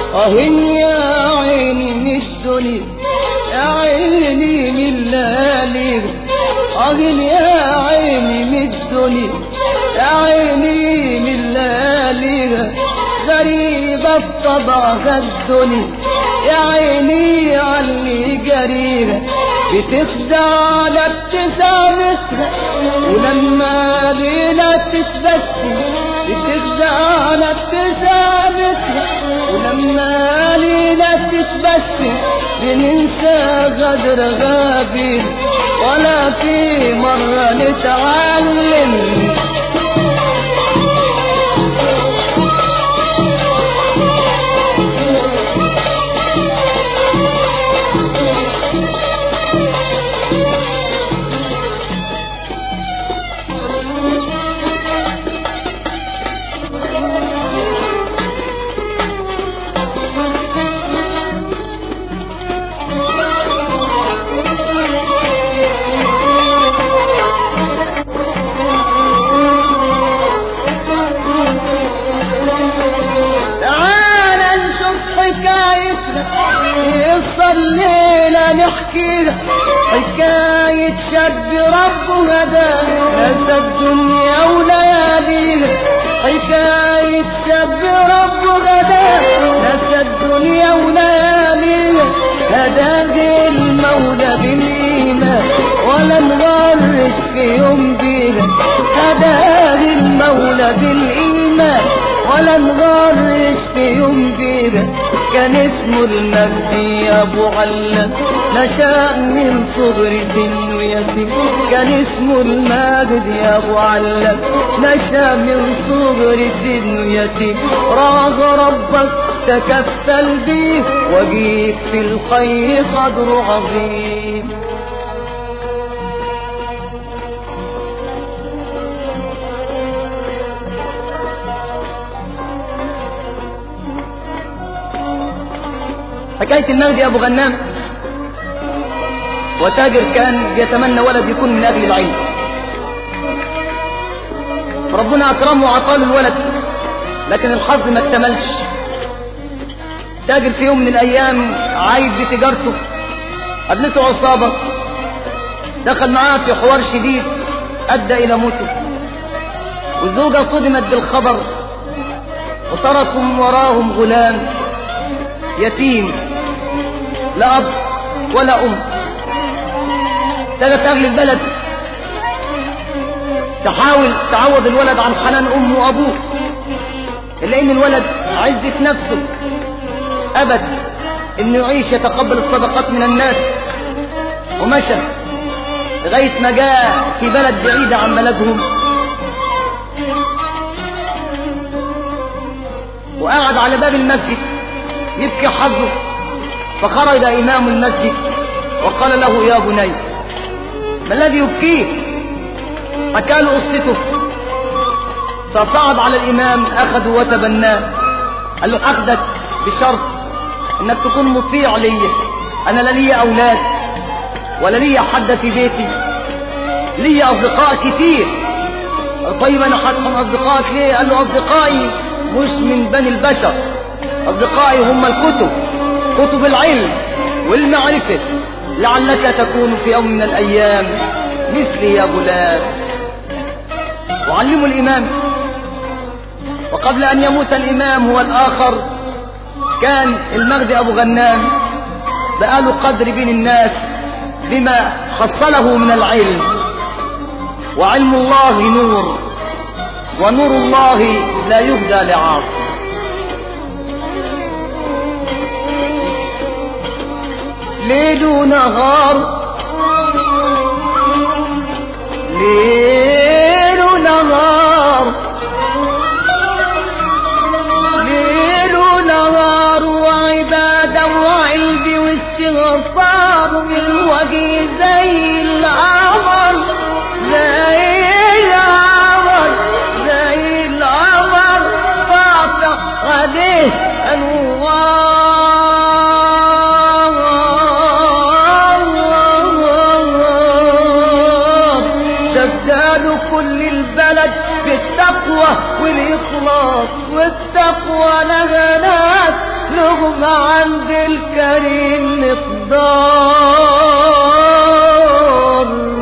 أهن يا عيني من الدنيا يا عيني من ليالي أهن يا عيني من الدنيا يا عيني من ليالي غريبة الطبع الدنيا يا عيني علي جريرة بتخدع ابتسامتها ولما ليلة تتبسم بتخدع ابتسامتها ولما ليلة تتبسم بننسى غدر غابين ولا في مرة نتعلم تعال نشوف حكايتنا قصة الليلة نحكيها حكاية شاب ربه هدى نسى الدنيا ولياليها حكاية شاب ربه هدى نسى الدنيا ولياليها هداه المولى بالإيمان ولا نغرش في يوم بيها هداه المولى بالإيمان ولا نغرش في يوم بيها كان اسمه المهدي يا ابو علم نشأ من صغر سنه يتيم كان اسمه المهدي يا ابو علم نشأ من صغر سنه يتيم راغ ربك تكفل بيه وجيك في الخير قدر عظيم حكاية المهدي أبو غنام وتاجر كان بيتمنى ولد يكون من أجل العلم ربنا أكرمه وعطاله الولد لكن الحظ ما اكتملش تاجر في يوم من الأيام عايد بتجارته قابلته عصابة دخل معاه في حوار شديد أدى إلى موته والزوجة صدمت بالخبر وتركوا وراهم غلام يتيم لا أب ولا أم ابتدت أهل البلد تحاول تعوض الولد عن حنان أمه وأبوه إلا إن الولد عزة نفسه أبد إنه يعيش يتقبل الصدقات من الناس ومشى لغاية ما جاء في بلد بعيدة عن بلدهم وقعد على باب المسجد يبكي حظه فخرج إمام المسجد وقال له يا بني ما الذي يبكيك حكى له قصته فصعد على الإمام أخذه وتبناه قال له أخذك بشرط إنك تكون مطيع لي أنا لا لي أولاد ولا لي حد في بيتي لي أصدقاء كتير طيب أنا حكم أصدقائك ليه قال له أصدقائي مش من بني البشر أصدقائي هم الكتب كتب العلم والمعرفة لعلك تكون في يوم من الأيام مثلي يا غلام وعلموا الإمام وقبل أن يموت الإمام هو الآخر كان المغدي أبو غنام بقاله قدر بين الناس بما حصله من العلم وعلم الله نور ونور الله لا يهدى لعاصي ليل ونهار ليل ونهار ليل ونهار وعبادة وعلم واستغفار بالوجه زي القمر زي القمر زي القمر فاطع عليه أنوار شداد كل البلد بالتقوى والإخلاص والتقوى لها ناس لهم عند الكريم مقدار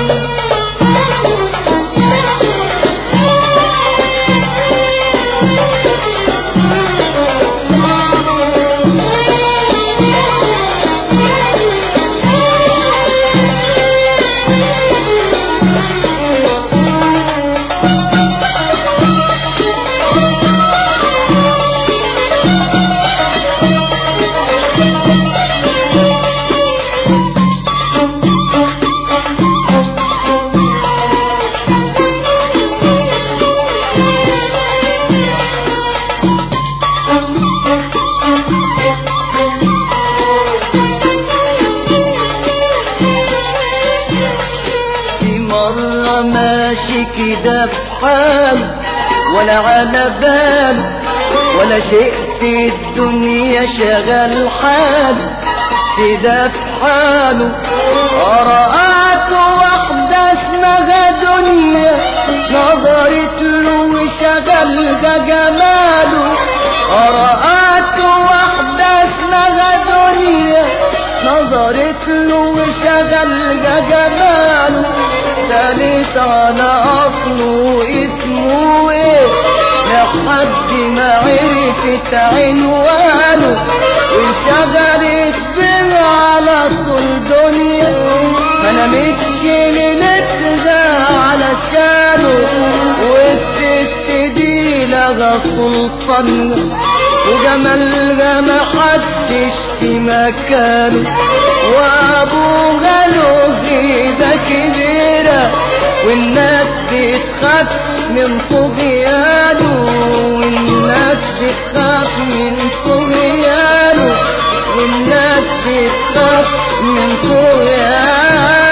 في مرة ماشي كده بحال ولا على بال ولا شيء في الدنيا شغل حال كده في حاله رآت واحدة اسمها دنيا نظرت له وشغل ده جماله رآت واحدة اسمها دنيا نظرت له وشغل ده جماله سألت على أصله اسمه ايه لحد ما عرفت عنوانه وشغلت بيه على طول دنيا ما نامتش ليلتها علشانه والست دي لغى سلطان وجمالها ما حدش في مكانه وابوها له غيبة كبيرة والناس بتخاف من طغيانه والناس بتخاف من طغيانه والناس بتخاف من طغيانه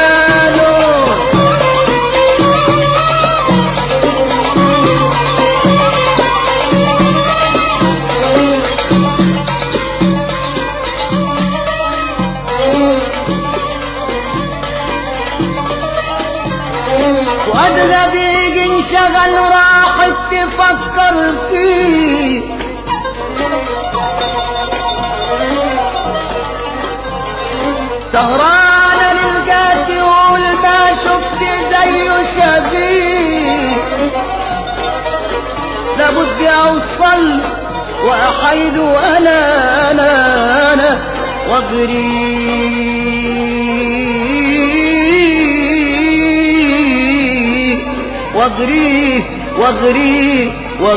وأدنى بيجي انشغل راحت تفكر فيه سهرانة للجات يقول ما شفت زيه شبيه لابد اوصل واحيد انا انا انا واجري واجريه واجريه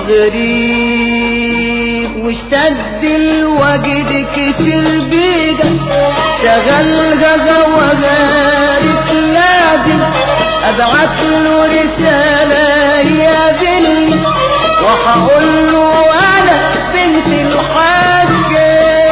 واجريه واشتد الوجد كتير بيجا شغل غزا وغارت لازم ابعت له رسالة يا بني وهقول له انا بنت الحاج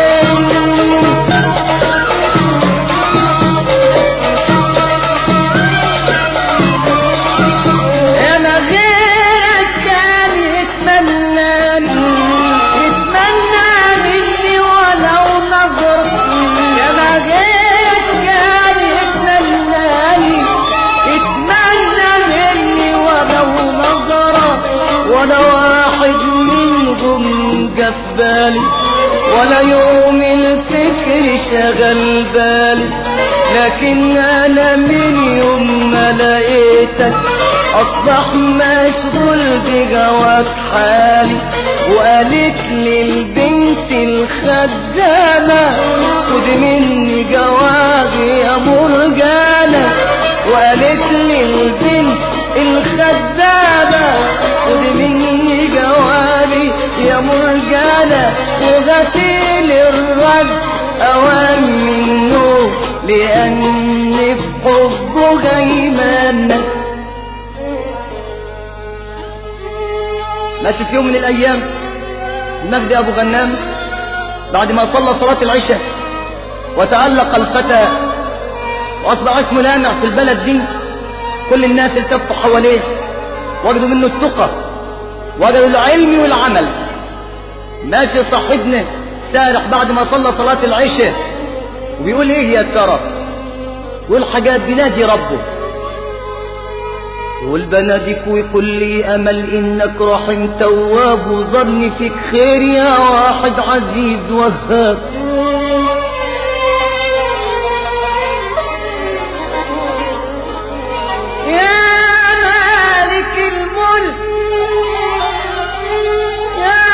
انا غيرك كان يتمناني يتمنى مني ولو نظر انا غيرك كان يتمناني يتمنى مني ولو نظرة ولا واحد منهم جفالي ولا يوم الفكر شغل بالي لكن انا من يوم ما لقيتك اصبح مشغول بجواب حالي وقالت لي البنت الخدامة خد مني جوابي يا مرجانة وقالت لي البنت الخدامة خد مني جوابي يا مرجانة وغسيل الرد أوان منه لأني في حبه غيمانة ماشي في يوم من الأيام المجدي أبو غنام بعد ما صلى صلاة العشاء وتألق الفتى وأصبح اسمه لامع في البلد دي كل الناس التفوا حواليه وجدوا منه التقى وجدوا العلم والعمل ماشي صاحبنا سارح بعد ما صلى صلاة العشاء وبيقول ايه يا ترى يقول حاجات بينادي ربه والبنادق وكل امل انك رحم تواب وظني فيك خير يا واحد عزيز وهاب يا مالك الملك يا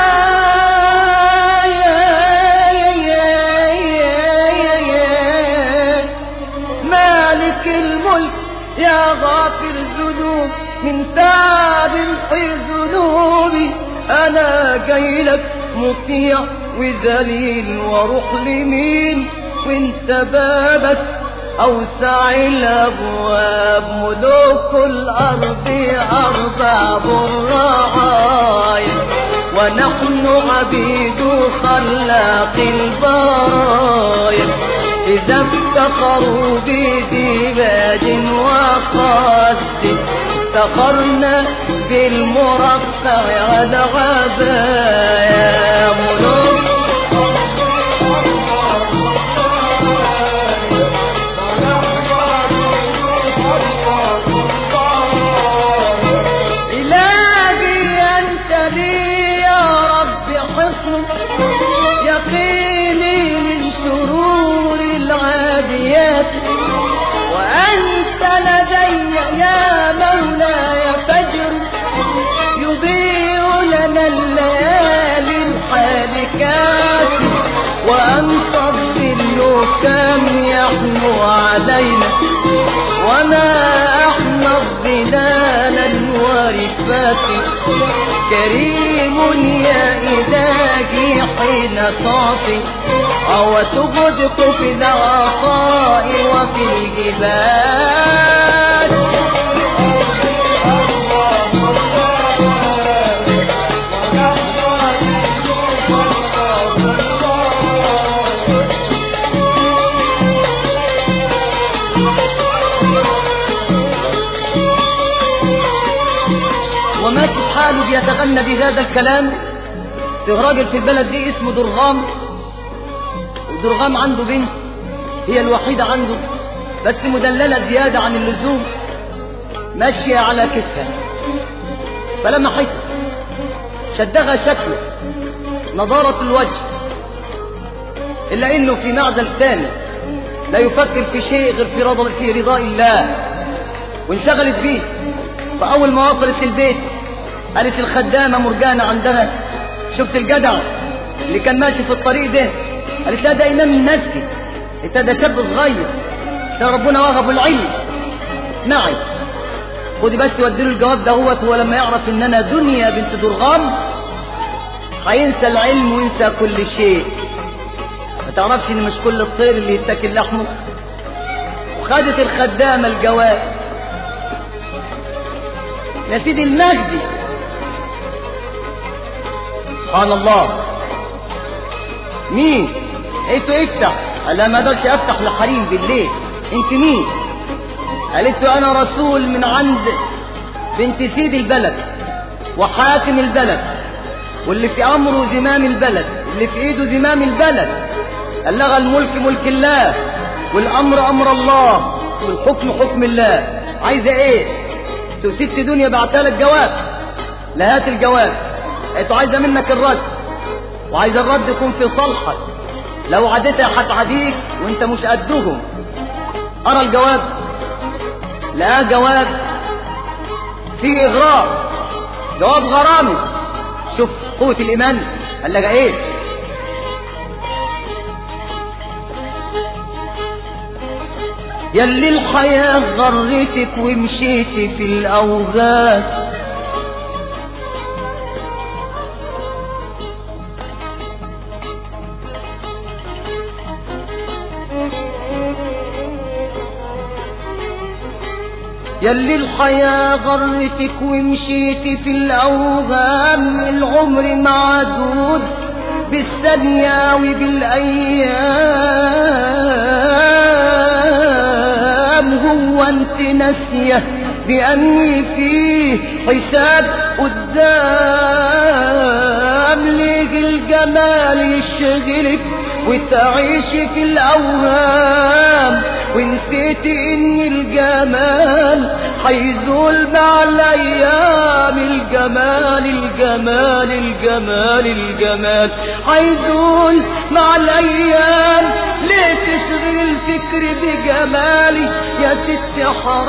يا يا يا يا مالك الملك يا غافر الذنوب من تاب في ذنوبي انا جاي لك مطيع وذليل واروح لمين وانت بابك اوسع الابواب ملوك الارض ارباب الرعايا ونحن عبيد خلاق البرايا إذا افتخروا بديباج وخاص افتخرنا بالمرقع والعبايا ملوك إلهي أنت لي يا رب حصن يقيني من شرور العاديات وأنت لدي يا مولاي فجر يضيء لنا الليالي الحالكات وأنت الظل كم يحنو علينا وما احنا الظلال الورفات كريم يا إلهي حين تعطي أو تبدق في العطاء وفي الجبال وماشي في حاله بيتغنى بهذا الكلام في راجل في البلد دي اسمه درغام ودرغام عنده بنت هي الوحيدة عنده بس مدللة زيادة عن اللزوم ماشية على كتفها فلما حس شدها شكله نضارة الوجه إلا إنه في معزل ثاني لا يفكر في شيء غير في رضا في رضاء الله وانشغلت بيه فأول ما وصلت البيت قالت الخدامة مرجانة عندها شفت الجدع اللي كان ماشي في الطريق ده قالت لا ده إمام المسجد انت ده شاب صغير ده ربنا وهبه العلم اسمعي خدي بس وديله الجواب ده هو هو لما يعرف ان انا دنيا بنت درغام هينسى العلم وينسى كل شيء ما تعرفش ان مش كل الطير اللي يتاكل لحمه وخدت الخدامة الجواب يا سيدي المجدي سبحان الله مين قلت له افتح قال لها ما اقدرش افتح لحريم بالليل انت مين قالت له انا رسول من عند بنت سيد البلد وحاكم البلد واللي في امره زمام البلد اللي في ايده زمام البلد بلغ الملك ملك الله والامر امر الله والحكم حكم الله عايزه ايه تو ست دنيا بعتها لك جواب لا هات الجواب انت عايزه منك الرد وعايز الرد يكون في صالحك لو عدتها هتعديك وانت مش قدهم ارى الجواب لا جواب فيه اغراء جواب غرامي شوف قوة الايمان قال لك ايه يلي الحياة غرتك ومشيتي في الأوغاد يلي الحياة غرتك ومشيتي في الأوهام العمر معدود بالثانية وبالأيام هو انت ناسية بأني فيه حساب قدام ليه الجمال يشغلك وتعيش في الأوهام ونسيت ان الجمال حيزول مع الايام الجمال الجمال الجمال الجمال حيزول مع الايام ليه تشغل الفكر بجمالي يا ست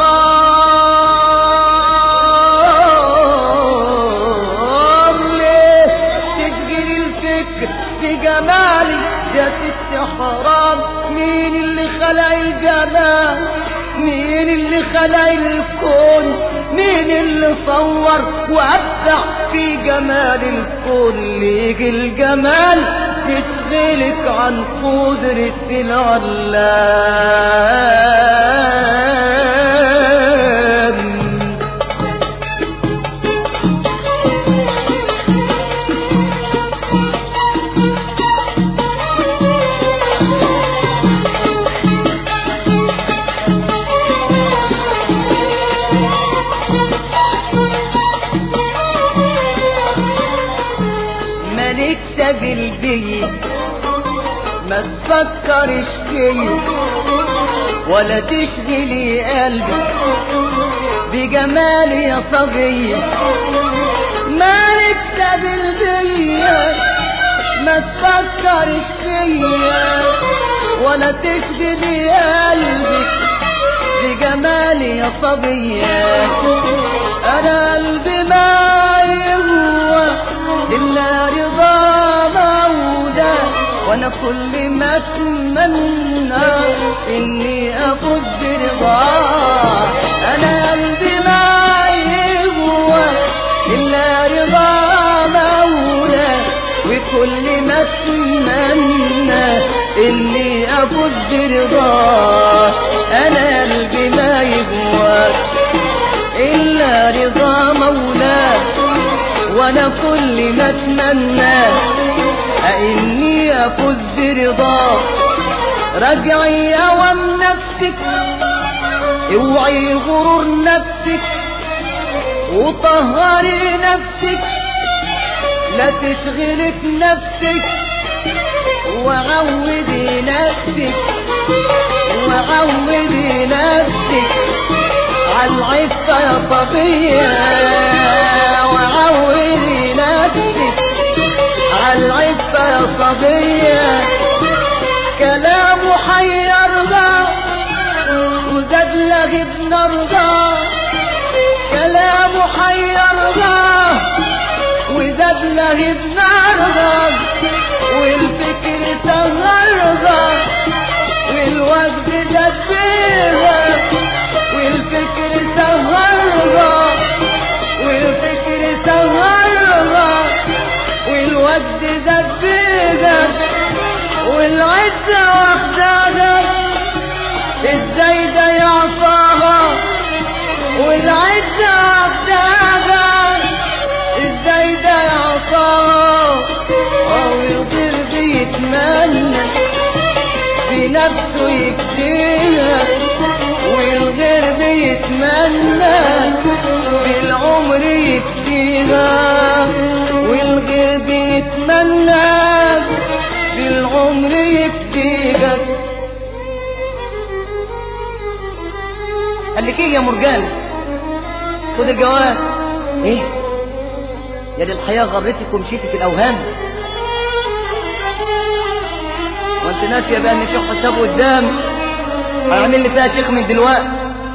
حرام ليه تشغل الفكر بجمالي يا ست حرام مين اللي خلق الجمال مين اللي خلق الكون مين اللي صور وابدع في جمال الكون ليك الجمال يشغلك عن قدرة العلام مالك سبيل بي ما تفكرش فيا ولا تشغلي قلبي بجمالي يا صبية مالك سبيل بيا ما تفكرش فيا ولا تشغلي قلبي بجمالي يا صبية انا قلبي ما يهوى إلا رضا مولى وانا كل ما اتمنى اني افوز برضاه انا قلبي ما يهوى الا رضا مولى وكل ما اتمنى اني افوز برضاه انا قلبي ما يهوى الا رضا مولاه وانا كل ما اتمنى اني افوز برضاه راجعي اوام نفسك اوعي غرور نفسك وطهري نفسك لا تشغلك نفسك وعودي نفسك وعودي نفسك عالعفة يا صبية وعودي نفسك عالعفة يا صبية كلامه حيرضى وزاد لغي بنرضى كلامه حيرضى وزاد لغي بنرضى والفكر تغرضى والوقت دبيها والفكر تغرضى والفكر تغرضى والود دبيها والعزة واخداها ازاي ده يعصاها والعزة واخداها ازاي ده يعصاها او يطير بيتمنى بنفسه يكفيها والغير بيتمنى بالعمر يكفيها والغير بيتمنى بالعمر يكفيها قال لك ايه يا مرجان خد الجواب ايه يا دي الحياة غرتك ومشيتي في الأوهام وانت ناسية بقى ان في حساب قدام هيعمل لي فيها شيخ من دلوقتي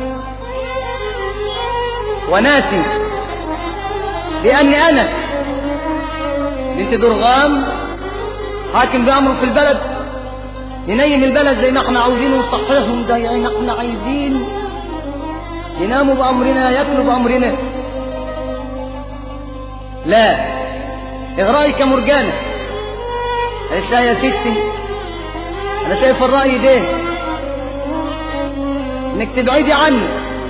وناسي بأني أنا بنت درغام حاكم بأمره في البلد ينيم البلد زي ما احنا عاوزين ونصحيهم زي ما احنا عايزين يناموا بأمرنا ياكلوا بأمرنا لا ايه رأيك يا مرجانة قالت لا يا ستي انا شايف الرأي ده انك تبعدي عني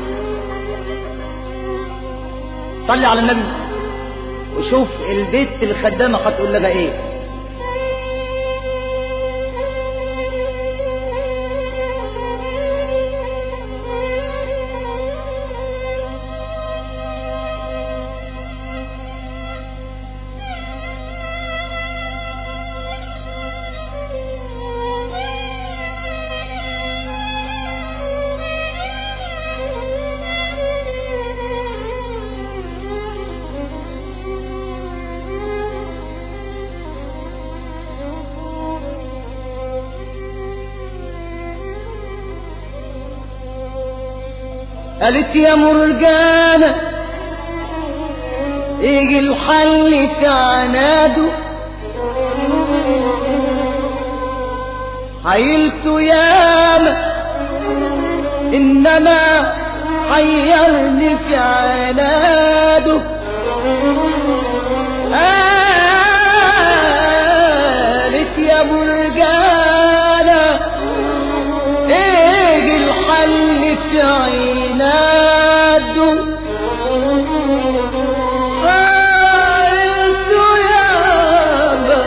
صلي على النبي وشوف البيت الخدامة هتقول لها ايه قالت يا مرجانة يجي الحل في عناده حيلته ياما انما حيرني في عناده قالت يا مرجانة ايه الحل في عناده قالت ياما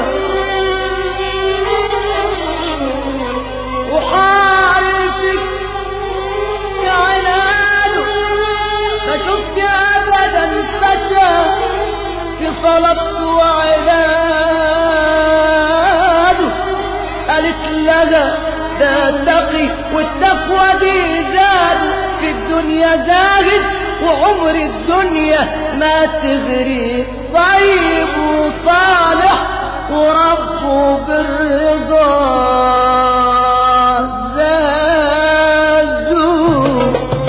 وحارسك يا عناده ما شفت ابدا فتى في صلاته وعناده قالت لها ده تقي والتقوى دي زاد في الدنيا زاهد وعمر الدنيا ما تغري طيب وصالح وربه بالرضا زادوا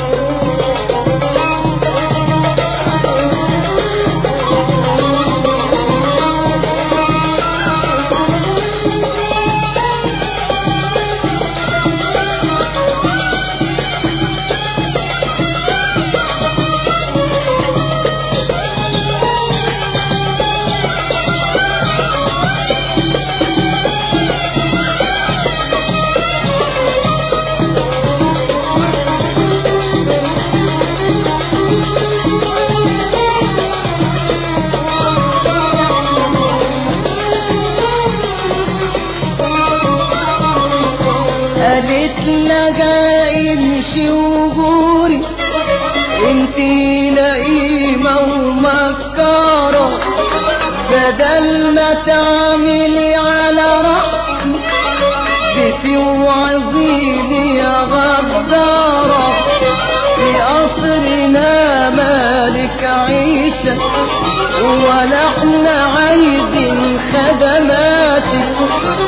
قالت لها امشي وجوري انتي لئيمة ومكارة بدل ما تعملي على رحمي بتوعظيني يا غدارة في قصرنا مالك عيشة ولا احنا عايزين خدماتك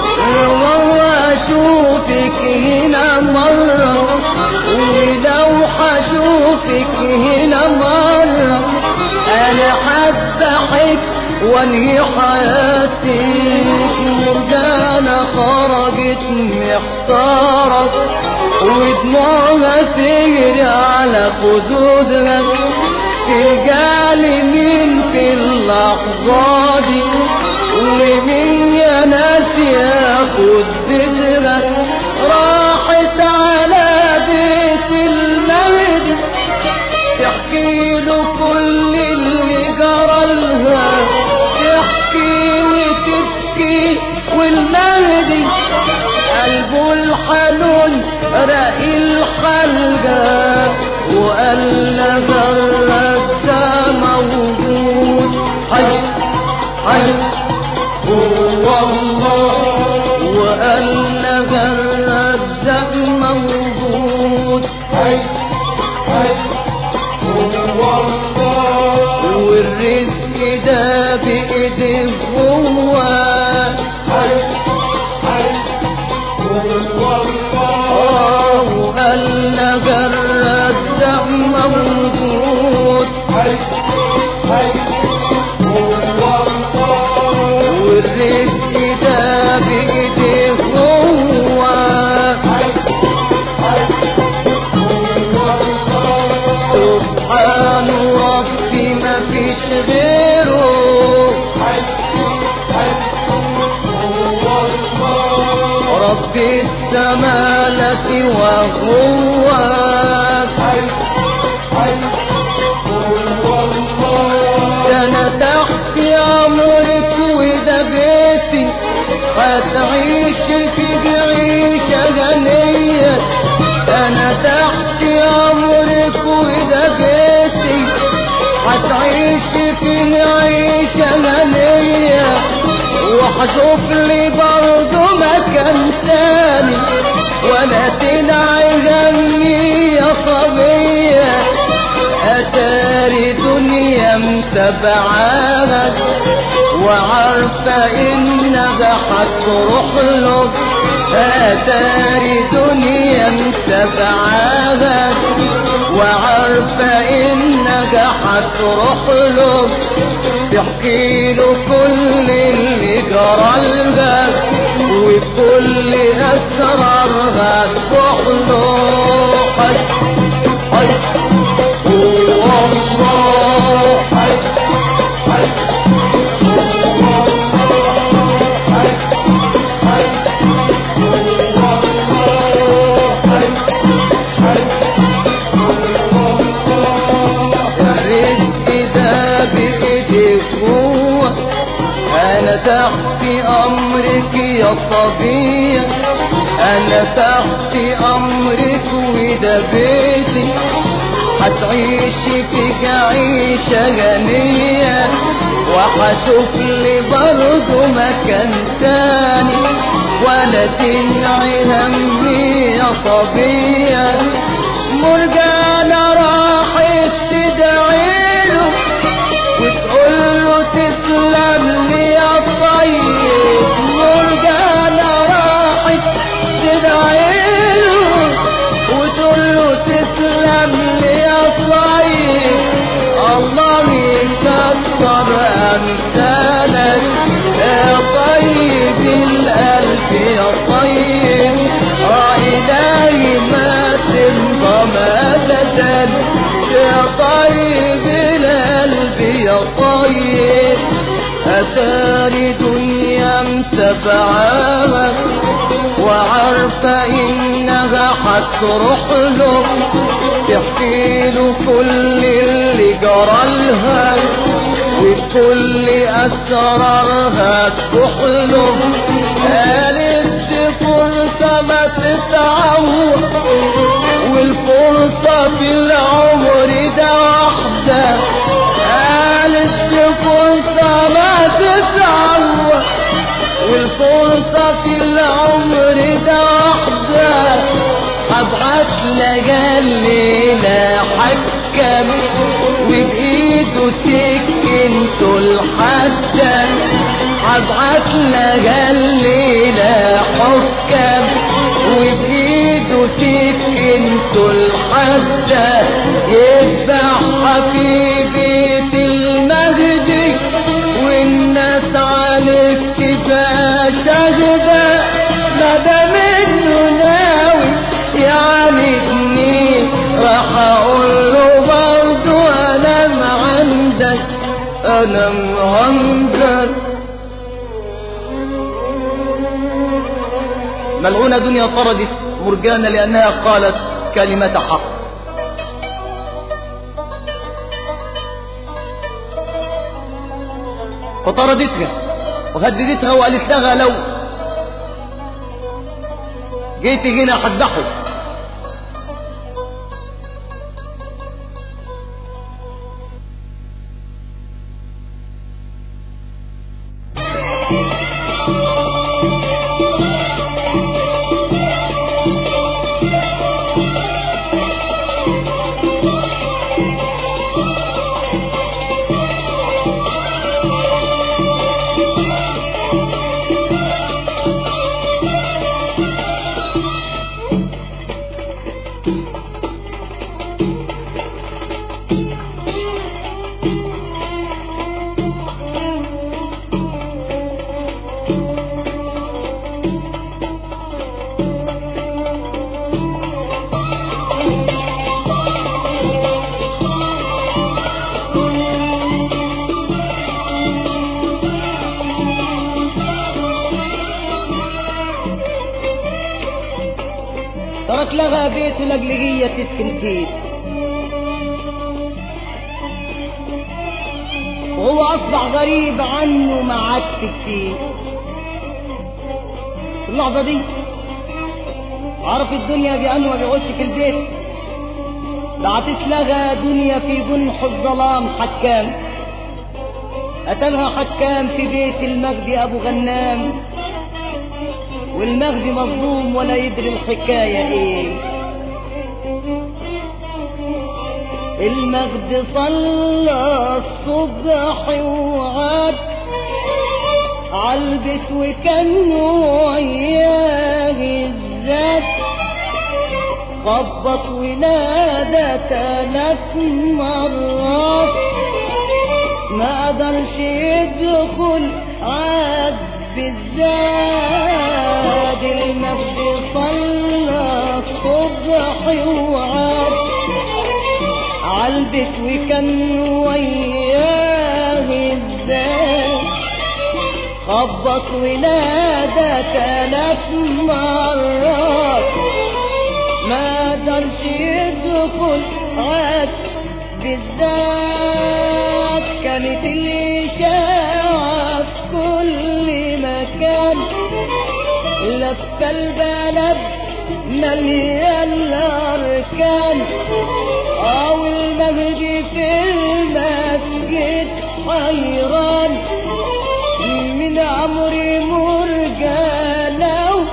واشوفك هنا مرة ولو حشوفك هنا مرة انا حبحك وانهي حياتك مرجانة خرجت محتارة ودموعها تجري على خدودها تلقى مين في اللحظة دي ومين يا ناس ياخد بدرة راحت على بيت المهدي تحكي له كل اللي جرى لها تحكي وتبكي والمهدي قلبه الحنون رأي الخلقة وقال لها الرد موجود حي حي هو الله وقال لها الرد موجود حي حي هو الله والرزق ده بإيده هو حي حي هو الله وقال لها الرد موجود حي حي والرزق ده بإيده هو سبحان ربي ما فيش غيره رب السمالة وهو انا تحت امرك وده بيتي هتعيش في عيشة غنية انا تحت امرك وده بيتي هتعيش في عيشة غنية وهشوف لي برضه مكان تاني ولا تنعي همي يا صبية أتاري دنيا متبعاك وعارفة إنها هتروح له أتاري دنيا متبعاك وعارفة انك هتروح له تحكي له كل اللي جرى لها وكل اسرارها تروح له حي حي هو الله حي حي الرزق ده بإيديك هو أنا تحت أمرك يا صبية أنا تحت أمرك وده بيتي هتعيشي فيك عيشة غنية وهشوف لي برضه مكان تاني ولا تنعي همي يا صبية مرجانة راحت تدعيله وتقول له تسلم لي يا طيب مرجانة راحت تدعيله وتقول له تسلم لي يا طيب الله يكسر أمثالك يا طيب القلب يا طيب آه إلهي ما تنضم أبدا يا طيب القلب يا طيب أتاري دنيا متبعاها وعارفة إنها هتروح له تحكي له كل اللي جرى لها وكل أسرارها تروح له قالت دي فرصة ما تتعوض والفرصة في العمر ده واحدة قالت دي فرصة ما تتعوض والفرصة في العمر ده واحدة هبعت لها الليلة حكم وبإيده سكنته الحدة هبعت لها الليلة حكم وبإيده سكنته الحدة يذبحها في بيت المهدي والناس عليك تبقى شهدة ما دام انه ناوي يعاندني راح اقول له برضه انا ما عندك انا عندك ملعونة دنيا طردت مرجانة لأنها قالت كلمة حق فطردتها وهددتها وقالت لها لو جيت هنا حدحه ترك لها بيت لجلجية تسكن فيه وهو أصبح غريب عنه ما عادش كتير في اللحظة دي عرف الدنيا بأنه ما بيقعدش في البيت بعتت لها دنيا في جنح الظلام حكام قتلها حكام في بيت المجدي أبو غنام والمجدي مظلوم ولا يدري الحكاية ايه المجد صلى الصبح وعاد عالبيت وكان وياه الذات خبط ونادى ثلاث مرات ما قدرش يدخل عاد بالزاد المجد صلى الصبح وعاد عالبيت وكان وياه الزاد خبط ونادى ثلاث مرات ما قدرش يدخل عاد بالذات كانت الإشاعة في كل مكان لف البلد مليان الأركان أو المهدي في المسجد حيران من عمري مرجانة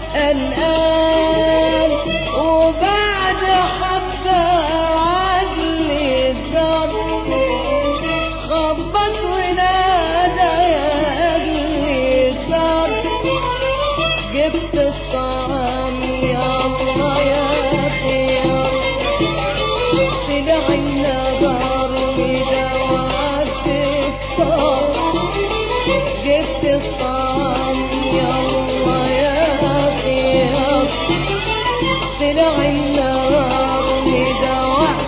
الآن وبعد حتى عدل الضبط خبط ونادى يا أهل الضبط جبت الطعام يا الله يا خيار طلع النهار ودوات الصار جبت الطعام يا الله يا خيار طلع النهار ودوات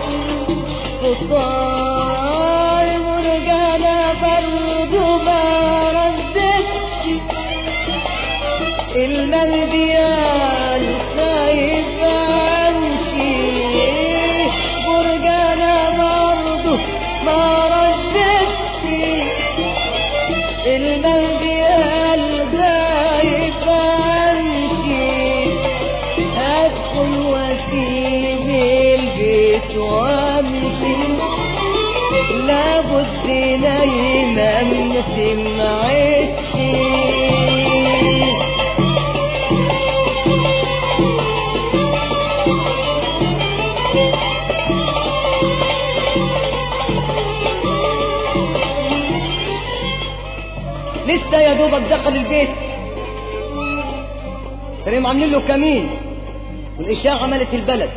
الصار ورجعنا برضو ما ردتش الملبيان خايف امشي برجانا برضو ما ردتش الملبيان خايف امشي ادخل واسيب البيت وامشي لابد نايمة ما سمعتش لسه يا دوبك دخل البيت كريم عاملين له كمين والإشاعة ملت البلد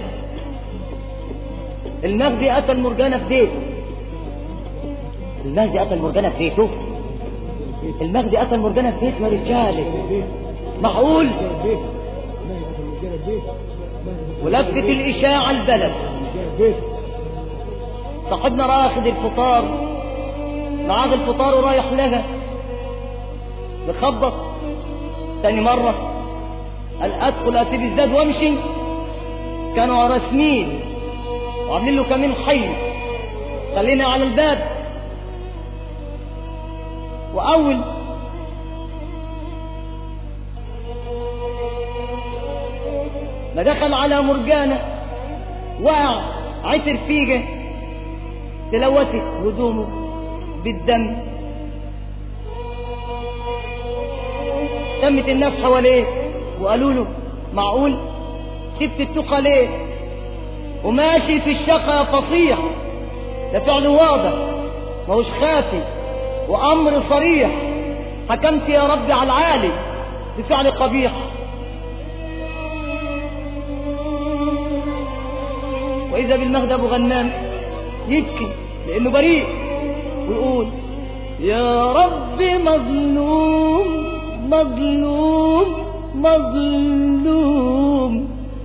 المهدي قتل مرجانة في بيته المهدي قتل مرجانة في بيته المهدي قتل مرجانة في بيته يا رجالة معقول ولفت الإشاعة البلد صاحبنا راخد الفطار معاه الفطار ورايح لها بخبط تاني مرة قال ادخل اسيب الزاد وامشي كانوا رسمين وعاملين له كمين حي خلينا على الباب واول ما دخل على مرجانة وقع عثر فيجه تلوثت هدومه بالدم تمت الناس حواليه وقالوا له معقول سبت التقى ليه وماشي في الشقة فصيح ده فعل واضح ماهوش خافي وأمر صريح حكمت يا رب على العالي بفعل قبيح وإذا بالمهد أبو غنام يبكي لأنه بريء ويقول يا رب مظلوم مظلوم مظلوم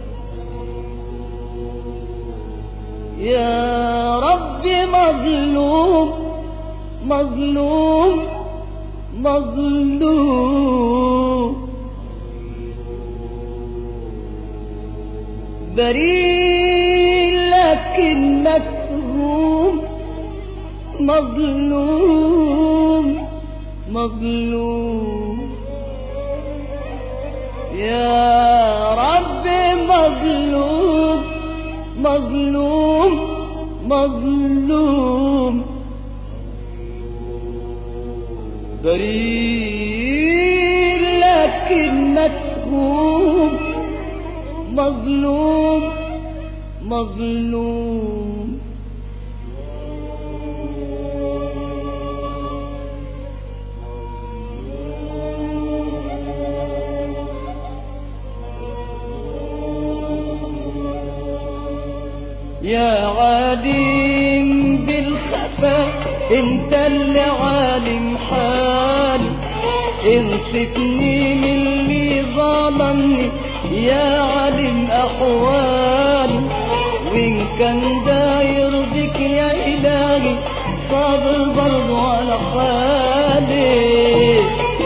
يا رب مظلوم مظلوم مظلوم بريء لكن مكروم مظلوم مظلوم يا رب مظلوم مظلوم مظلوم بريء لكن متهوم مظلوم مظلوم يا عالم بالخفا انت اللي عالم حالي انصفني من اللي ظلمني يا عالم احوالي وان كان ده يرضيك يا الهي صابر برضو على حالي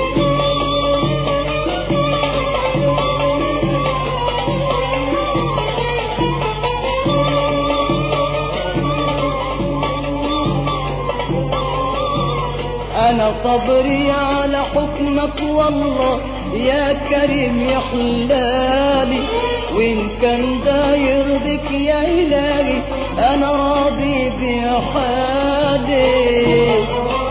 انا صبري على حكمك والله يا كريم يا حلالي وان كان ده يرضيك يا الهي انا راضي بحالي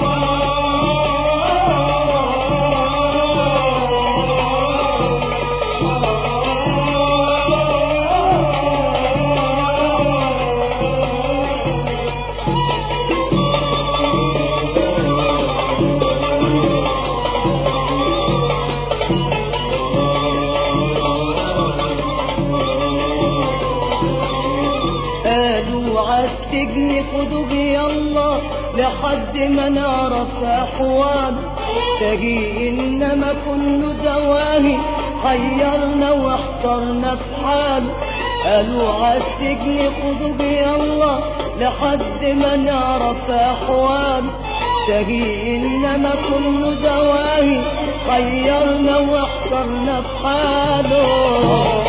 قالوا عالسجن خدوا بي الله لحد ما نعرف احوال تجي انما كل دواهي حيرنا واحترنا في حال قالوا عالسجن خدوا بي الله لحد ما نعرف احوال تجي انما كل دواهي حيرنا واحترنا في حاله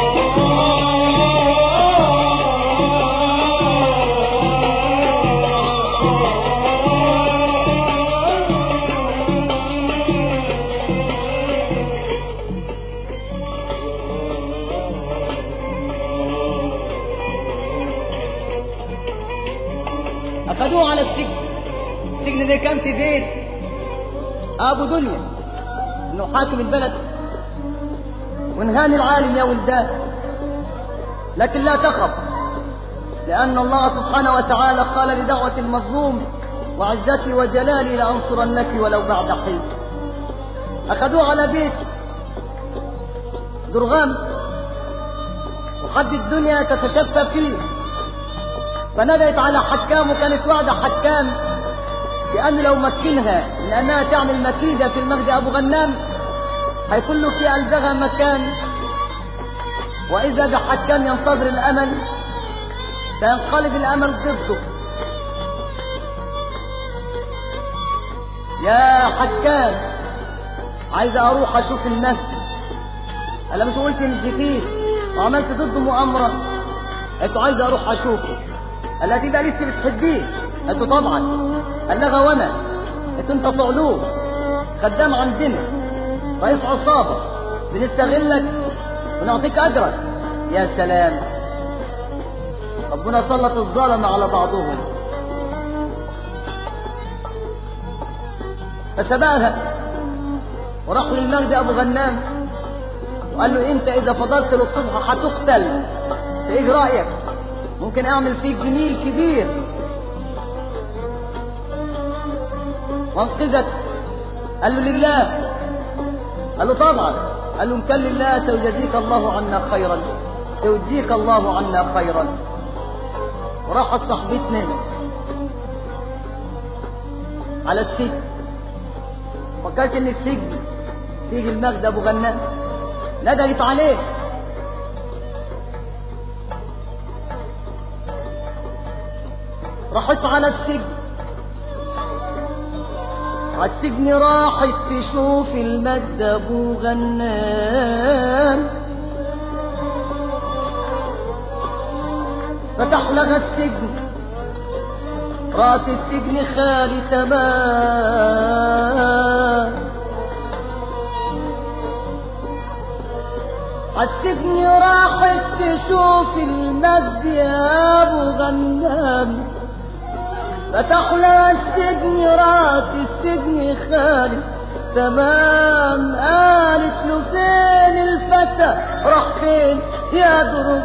أخذوه على السجن السجن ده كان في بيت أبو دنيا إنه حاكم البلد وانهاني العالم يا ولدان لكن لا تخف لأن الله سبحانه وتعالى قال لدعوة المظلوم وعزتي وجلالي لأنصرنك ولو بعد حين أخذوه على بيت درغام وحد الدنيا تتشفى فيه فندت على حكام وكانت واحدة حكام لأن لو مكنها لأنها تعمل مكيدة في المجد أبو غنام هيكون له في قلبها مكان وإذا بحكام ينتظر الأمل فينقلب الأمل ضده يا حكام عايز أروح أشوف المسجد أنا مش قلت نسيتيه وعملت ضده مؤامرة أنتوا عايز أروح أشوفه التي ده لسه بتحبيه انتوا طبعا قال لها وانا انتوا انت صعلوه خدام عندنا رئيس عصابة بنستغلك ونعطيك اجرك يا سلام ربنا سلط الظالم على بعضهم فسبقها وراح للمجد ابو غنام وقال له انت اذا فضلت للصبح هتقتل فايه رايك ممكن اعمل فيك جميل كبير وانقذك قال له لله قال له طبعا قال له ان كان لله سيجزيك الله عنا خيرا سيجزيك الله عنا خيرا وراحت صاحبتنا على السجن فكرت ان السجن تيجي المجد ابو غنام ندلت عليه راحت على السجن على السجن راحت تشوف المجد ابو غنام فتح لها السجن راس السجن خالي تمام السجن راحت تشوف المجد يا ابو غنام فتح لها السجن راس السجن خالي تمام قالت له فين الفتى راح فين يا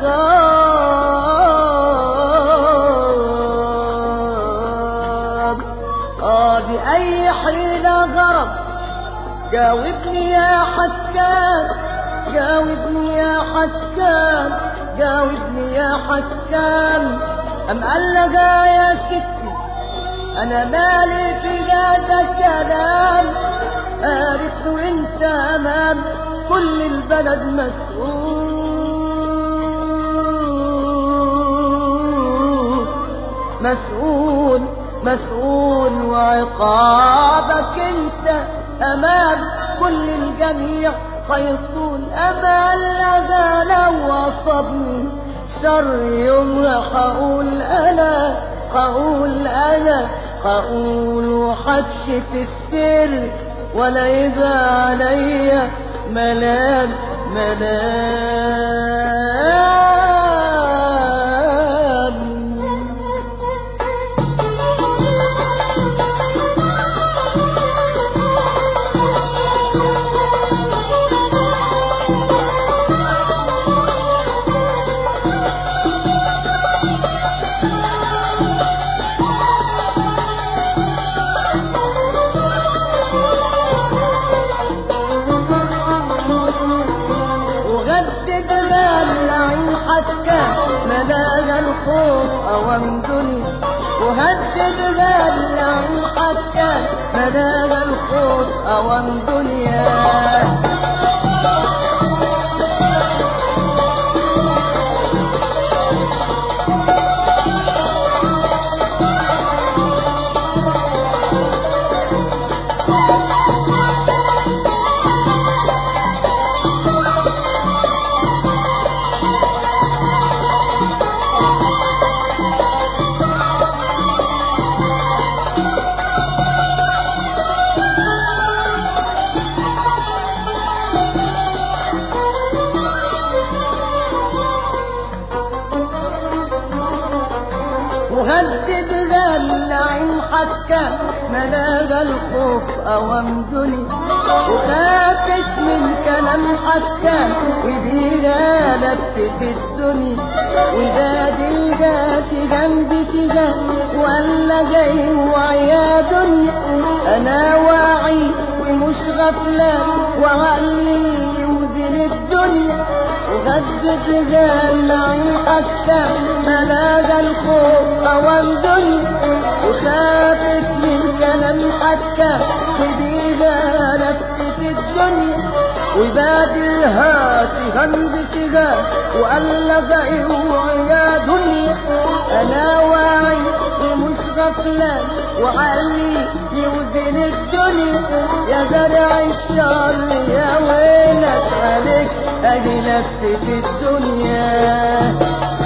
درغام اه بأي حيلة غرب جاوبني يا حكام جاوبني يا حكام جاوبني يا حكام أم قال لها يا ستي أنا مالي في هذا الكلام قالت له أنت أمام كل البلد مسؤول مسؤول مسؤول وعقابك انت امام كل الجميع هيطول امل لدى لو اصابني شر يوم هقول انا هقول انا هقول وحكشف السر ولا يبقى عليا ملام ملام وغدد اللعين حتى ملاذ الخوف أوام دنيا وهدد اللعين حتى ملاذ الخوف أوام دنيا وهدد اللعين حتى ملاذ الخوف أوام دنيا وخافت من كلام حتى وبيها لفت الدنيا وزاد الجات جنب كده ولا جاي وعيا دنيا أنا واعي ومش غفلة وعقلي يوزن الدنيا وغدت اللعين حتى ملاذ الخوف أوام دنيا وخافت من كلام حتى وبيها لفت الدنيا وبادلها تهم بسجا وقال اوعي يا دنيا انا واعي ومش غفلة وعلي يوزن الدنيا يا زرع الشر يا ويلك عليك ادي لفت الدنيا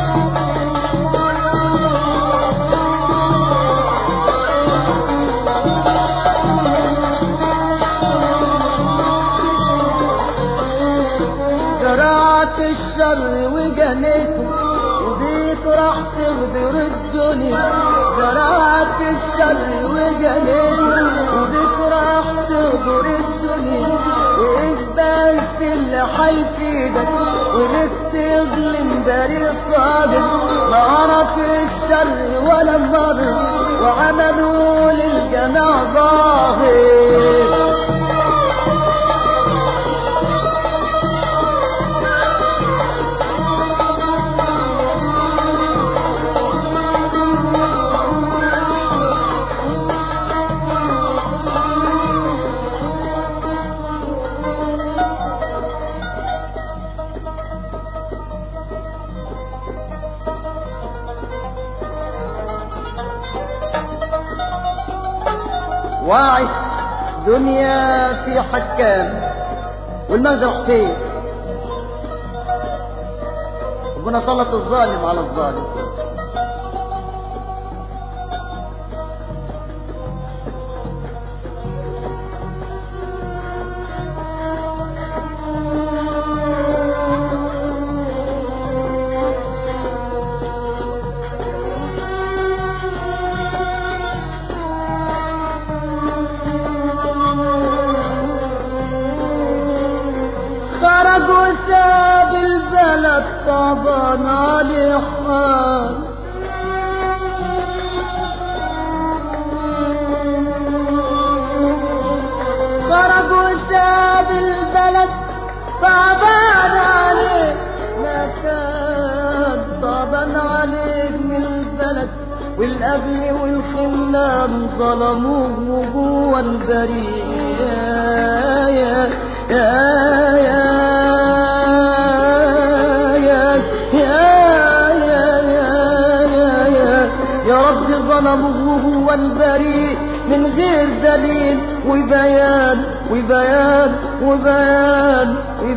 زرعت الشر وجنيته وبيك راح تغدر الدنيا زرعت الشر وجنيته وبيك راح تغدر الدنيا وايه بس اللي هيفيدك ولك تظلم بريء صادق ما عرف الشر ولا مرة وعملوا للجماع ظاهر واعي دنيا في حكام والمغزى حسين ربنا سلط الظالم على الظالم خرج وساب البلد طبعا عليه حال خرج وساب البلد طبعا عليه ما كان طبعا عليه من البلد والأهل والخلان ظلموه جوا البرية يا يا يا يا يا يا يا يا يا رب ظلموه هو البريء من غير دليل وبيان وبيان وبيان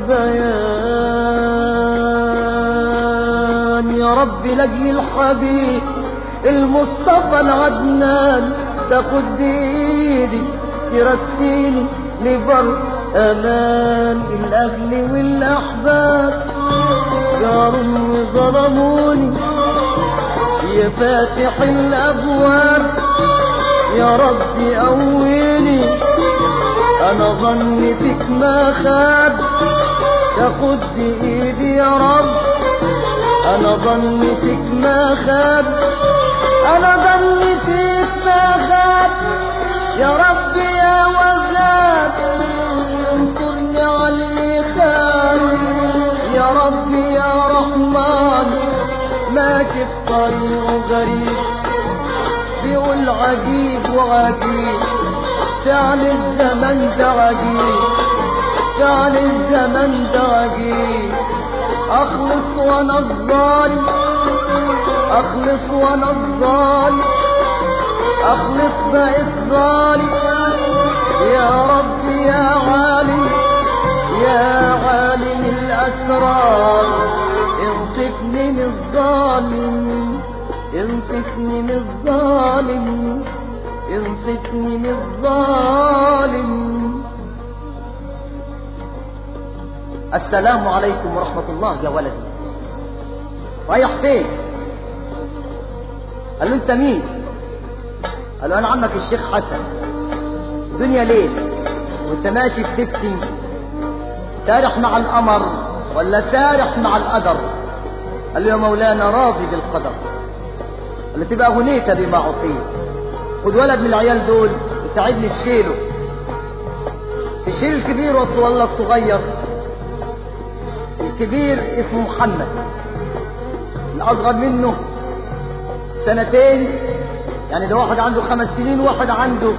وبيان يا رب لجل الحبيب المصطفى العدنان تاخد بايدي ترسيني لبر امان الاهل والاحباب جاروا وظلموني يا فاتح الابواب يا ربي قويني انا ظني فيك ما خاب تاخد بايدي يا رب انا ظني فيك ما خاب انا ظني فيك ما خاب يا رب يا وهاب انصرني على اللي خاب يا رب يا رحمن ماشي في طريق غريب بيقول عجيب وعجيب فعل الزمن ده عجيب فعل الزمن ده عجيب اخلص وانا الظالم اخلص وانا الظالم اخلص بقيت ظالم يا رب يا عالم يا عالم الاسرار انصفني من الظالم انصفني من الظالم انصفني من الظالم السلام عليكم ورحمة الله يا ولدي رايح فين قال له انت مين قال له انا عمك الشيخ حسن دنيا ليل وانت ماشي في تبكي سارح مع القمر ولا سارح مع القدر قال له يا مولانا راضي بالقدر قال له تبقى غنيت بما اعطيت خد ولد من العيال دول وساعدني تشيله تشيل الكبير ولا الصغير الكبير اسمه محمد الأصغر منه سنتين يعني ده واحد عنده خمس سنين وواحد عنده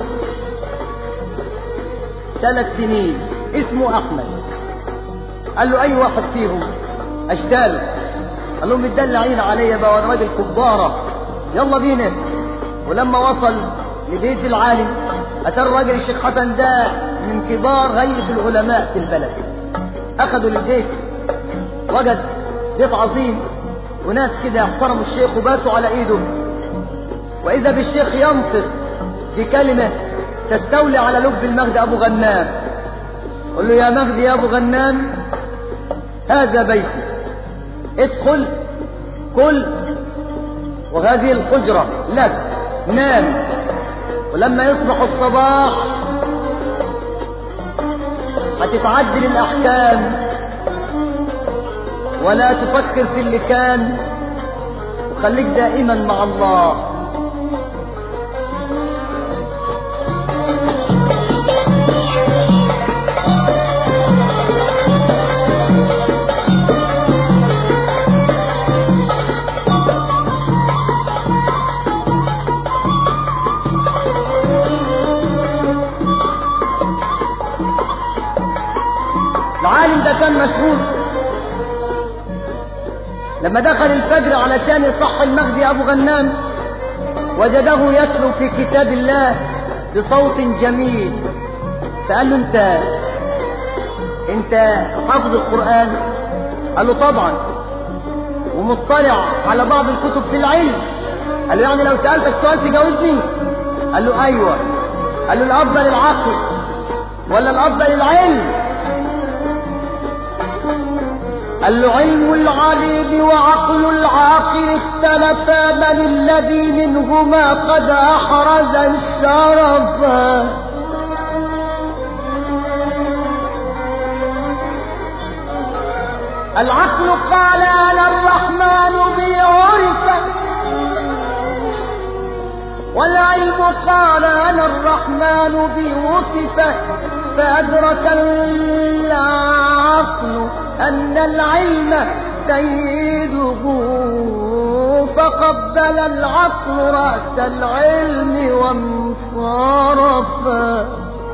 ثلاث سنين اسمه أحمد قال له أي واحد فيهم أشتاله قال لهم متدلعين عليا بقى وانا راجل كبارة يلا بينا ولما وصل لبيت العالم أتى الراجل الشيخ حسن ده من كبار هيئة العلماء في البلد أخذوا للبيت وجد بيت عظيم وناس كده احترموا الشيخ وباتوا على ايده واذا بالشيخ ينطق بكلمة تستولي على لب المجد ابو غنام قل له يا مجد يا ابو غنام هذا بيتي ادخل كل وهذه الحجرة لك نام ولما يصبح الصباح هتتعدل الاحكام ولا تفكر في اللي كان وخليك دائما مع الله العالم ده كان مشهور لما دخل الفجر علشان يصح المغدي أبو غنام وجده يتلو في كتاب الله بصوت جميل فقال له انت انت حافظ القرآن قال له طبعا ومطلع على بعض الكتب في العلم قال له يعني لو سألتك سؤال تجاوبني قال له ايوه قال له الافضل العقل ولا الافضل العلم قال له علم العليم وعقل العاقل اختلفا من الذي منهما قد احرز الشرفا العقل قال انا الرحمن بي عرف والعلم قال انا الرحمن بي وصف فادرك العقل أن العلم سيده فقبل العقل رأس العلم وانصرفا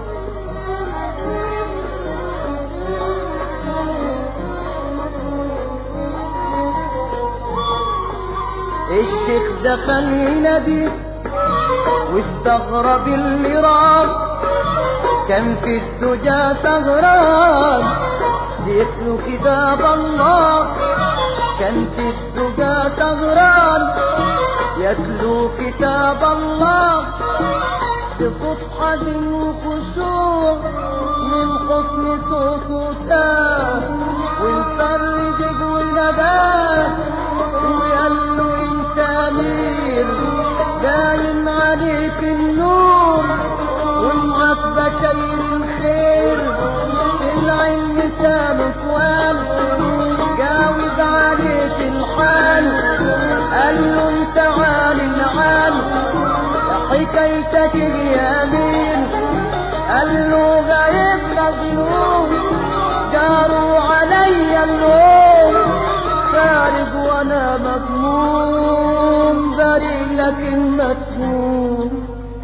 الشيخ دخل ينادي واستغرب اللي راب كان في الدجى سهران بيتلو كتاب الله كان في الدجى سهران يتلو كتاب الله بصوت حزن وخشوع من حسن صوته تاه ويفرج ونداه وقال له انت امير باين عليك النور ومعك بشير الخير في العلم سالك وال جاوب عليك الحال قال له انت عالي العال حكايتك يا امير قال له غريب مجنون جاروا علي النوم خارج وانا مضموم بريء لكن مدفون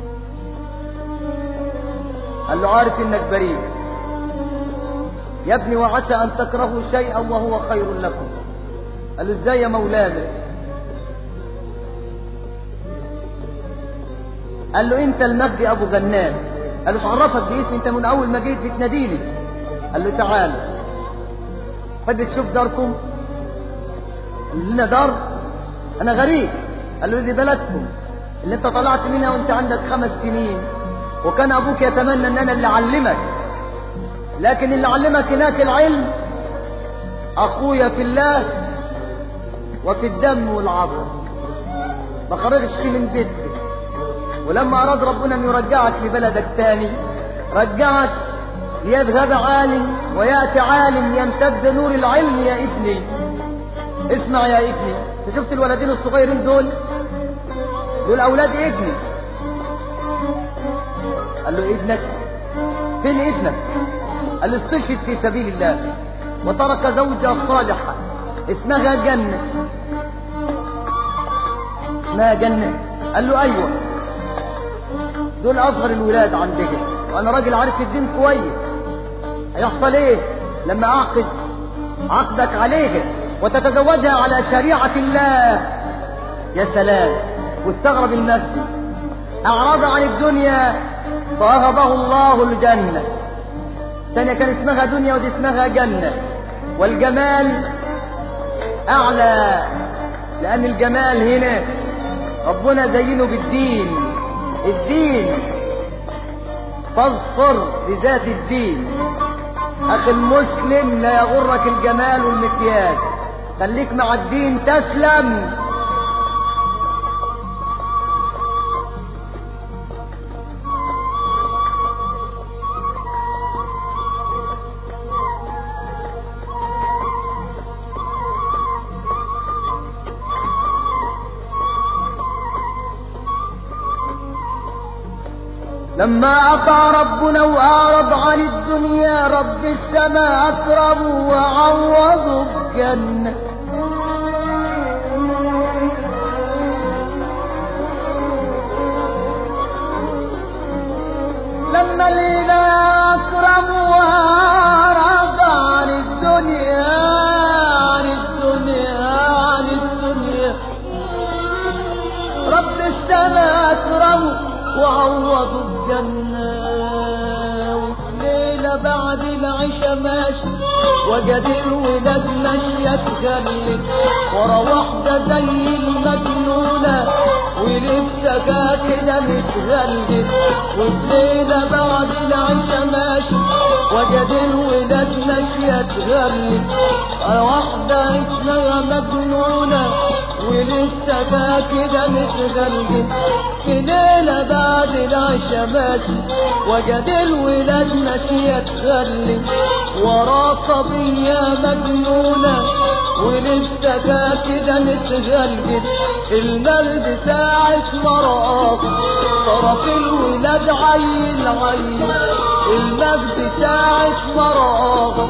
قال له عارف انك بريء يا ابني وعسى ان تكرهوا شيئا وهو خير لكم قال له ازاي يا مولانا قال له انت المجدي ابو غنام قال له تعرفك باسمي انت من اول ما جيت بتناديني قال له تعال حد تشوف داركم قال لنا دار انا غريب قال له دي بلدكم اللي انت طلعت منها وانت عندك خمس سنين وكان ابوك يتمنى ان انا اللي اعلمك لكن اللي علمك هناك العلم اخويا في الله وفي الدم والعطر ما خرجش من بيتك ولما اراد ربنا ان يرجعك لبلدك تاني رجعك ليذهب عالم وياتي عالم يمتد نور العلم يا ابني اسمع يا ابني انت شفت الولدين الصغيرين دول دول اولاد ابني قال له ابنك فين ابنك قال له استشهد في سبيل الله وترك زوجة صالحة اسمها جنة اسمها جنة قال له ايوه دول اصغر الولاد عندك وانا راجل عارف الدين كويس هيحصل ايه لما اعقد عقدك عليك وتتزوجها على شريعة الله يا سلام واستغرب المسجد اعرض عن الدنيا فوهبه الله الجنة ثانية كان اسمها دنيا ودي اسمها جنة والجمال اعلى لان الجمال هنا ربنا زينه بالدين الدين فاظفر بذات الدين اخي المسلم لا يغرك الجمال والمكياج خليك مع الدين تسلم لما أطع ربنا وأعرض عن الدنيا رب السماء أكرم وعوضه بجنة لما الإله أكرم وأعرض عن الدنيا عن الدنيا عن الدنيا رب السماء أكرمه وعوضوا الجنة ليلة بعد العشاء ماشي وجد الولاد ماشية تغلب ورا واحدة زي المجنونة ولبسها كده متغلب والليلة بعد العشاء ماشي وجد الولاد ماشية تغلب ورا واحدة اسمها مجنونة ولسه كده متغلب في ليلة بعد العشاء ماشي وجد الولاد ماشية تغلب ورا صبية مجنونة ولسه كده متغلب المال بساعة مرأة طرف الولاد عيل عيل المجد ساعة مرأة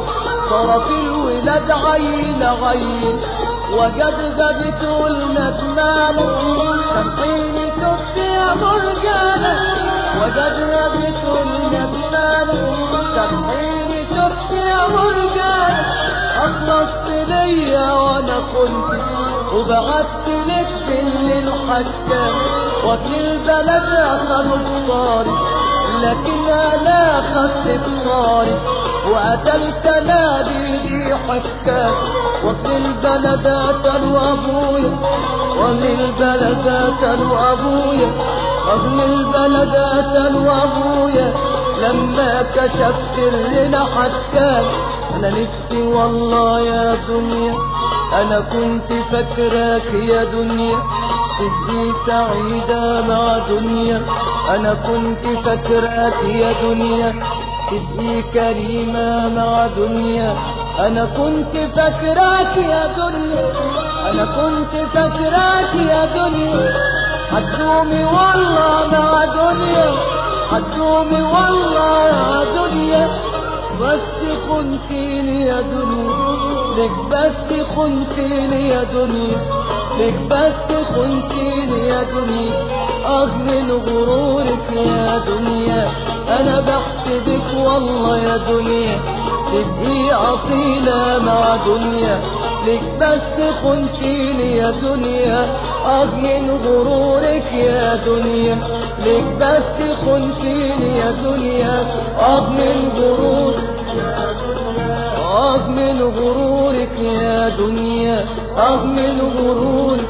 طرف الولاد عين عين وجد غابت الندمان سامحيني تبت يا مرجانة وجد غابت الندمان سامحيني تبت يا مرجانة أخلصت ليا وأنا كنت وبعت لك بالليل حتى وكل البلد أخذوا بصاري لكن أنا خدت بصاري وقتلت نادي دي حكاك وكل البلد قتلوا أبويا وكل البلد قتلوا أبويا وكل البلد قتلوا أبويا لما كشفت لنا حكاك أنا نفسي والله يا دنيا أنا كنت فاكراك يا دنيا تبقي سعيدة مع دنيا أنا كنت فاكراك يا دنيا تبقي كريمة مع دنيا أنا كنت فاكراك يا دنيا أنا كنت فاكراك يا دنيا هتدومي والله مع دنيا هتدومي والله يا دنيا بس خنتيني يا دنيا لك بس خنتيني يا دنيا لك بس خنتيني يا دنيا اه من غرورك يا دنيا انا بحسدك والله يا دنيا تبقي اصيلة مع دنيا لك بس خنتيني يا دنيا اه من غرورك يا دنيا لك بس خنتيني يا دنيا اه من غرورك آه من غرورك يا دنيا آه من غرورك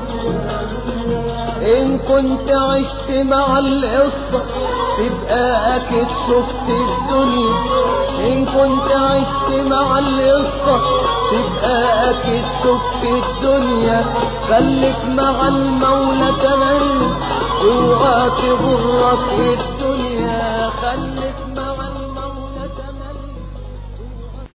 إن كنت عشت مع القصة تبقى أكيد شفت الدنيا إن كنت عشت مع القصة تبقى أكيد شفت الدنيا خليك مع المولى تمنى اوعى تغرك الدنيا خليك مع